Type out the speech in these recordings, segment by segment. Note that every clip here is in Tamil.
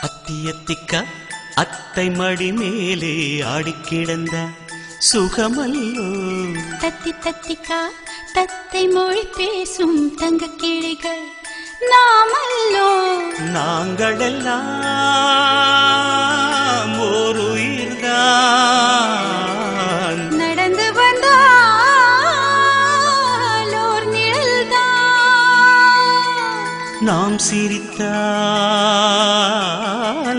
அத்தியத்திக்க அத்தை மடி மேலே ஆடிக்கிடந்த சுகமல்லோ தத்தி தத்திக்கா தத்தை மொழி பேசும் தங்க கிளிகள் நாமல்லோ நாங்களெல்லாம் ஓர் உயிர்தான் நடந்து வந்தால் ஓர் நிழல்தான் நாம் சிரித்தால்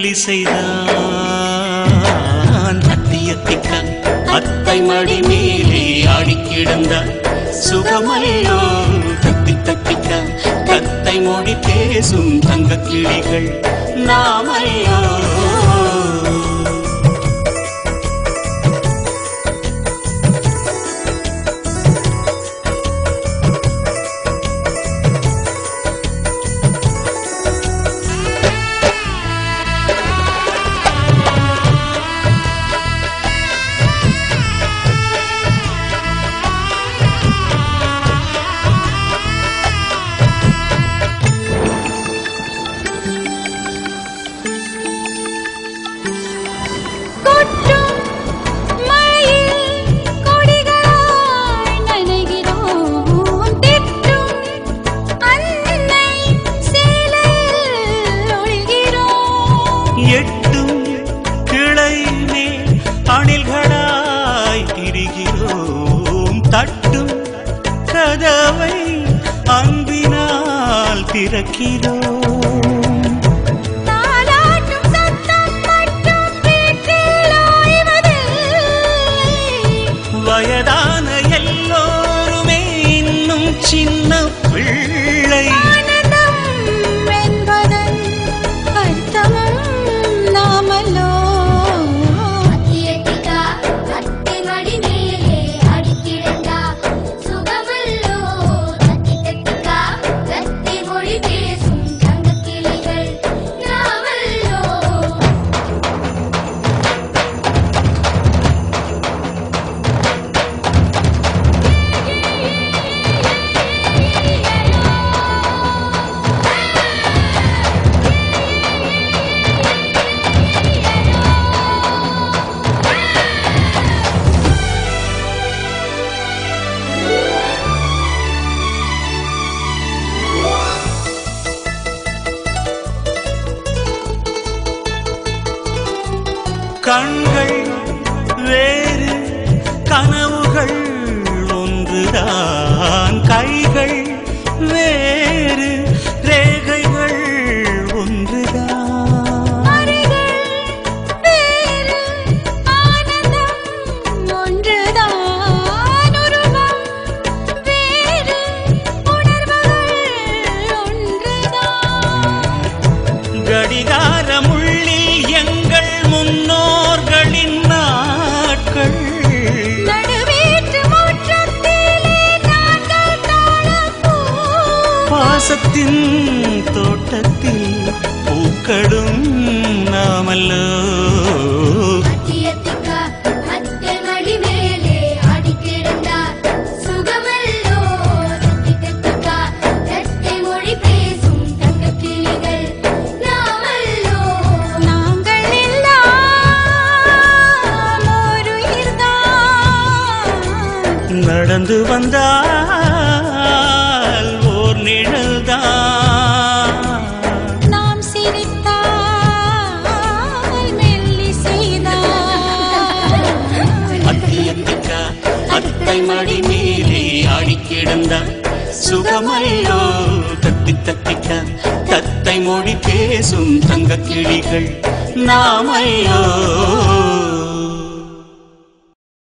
மெல்லிசைதான் அத்தியத்திக்க அத்தை மடி மேலே ஆடிக்கிடந்த சுகமல்லோ தத்தி தத்திக்க தத்தை மொழி பேசும் தங்க கிளிகள் நாமையோ கொட்டும் மழையில் கொடிகளாய் நனைகிறோம் திட்டும் அன்னை சேலையில் ஒளிகிறோம் எட்டும் கிளை மேல் அணில்களாய் திரிகிறோம் தட்டும் கதவை அன்பினால் திறக்கிறோம் தாலாட்டும் சத்தம் மட்டும் வீட்டில் ஓய்வதில்லை. வயதான எல்லோருமே இன்னும் சின்ன பிள்ளை ஆனந்தம் என்பதன் அர்த்தமும் நாமல்லோ அத்தியத்திகா அத்தை மடி மேலே அடிக்கிடந்தா சுகமல்லோ தத்தி தத்திகா தத்தி மொழி பேசும் தங்கக் கிளிகள் நாமல்லோ கண்கள் வேறு கனவுகள் ஒன்றுதான் கைகள் வேறு ரேகைகள் ஒன்றுதான் அறைகள் வேறு ஆனந்தம் ஒன்றுதான் உருவம் வேறு உணர்வுகள் ஒன்றுதான் கடிகார முள்ளில் எங்கள் முன்னோர்களின் நாட்கள் நடுவீட்டு முற்றத்திலே நாங்கள் தாழப்பூ பாசத்தின் தோட்டத்தில் பூக்களும் நாமல்லோ அத்தியத்திகா அத்தை மடி மேலே அடிக்கிடந்தா சுகமல்லோ தத்தி தத்திகா தத்தை மொழி பேசும் தங்கக் கிளிகள் நாமல்லோ நாங்கள் எல்லாம் ஒரு உயிர்தான் நடந்து வந்தால் ஓர் நிழல்தான் நாம் சிரித்தால் மெல்லிசைதான் அத்தியத்திக்கா அத்தை மடி மேலே ஆடி கிடந்த சுகமல்லோ தத்தி தத்திக்க தத்தை மொழி பேசும் தங்க கிளிகள் நாமையோ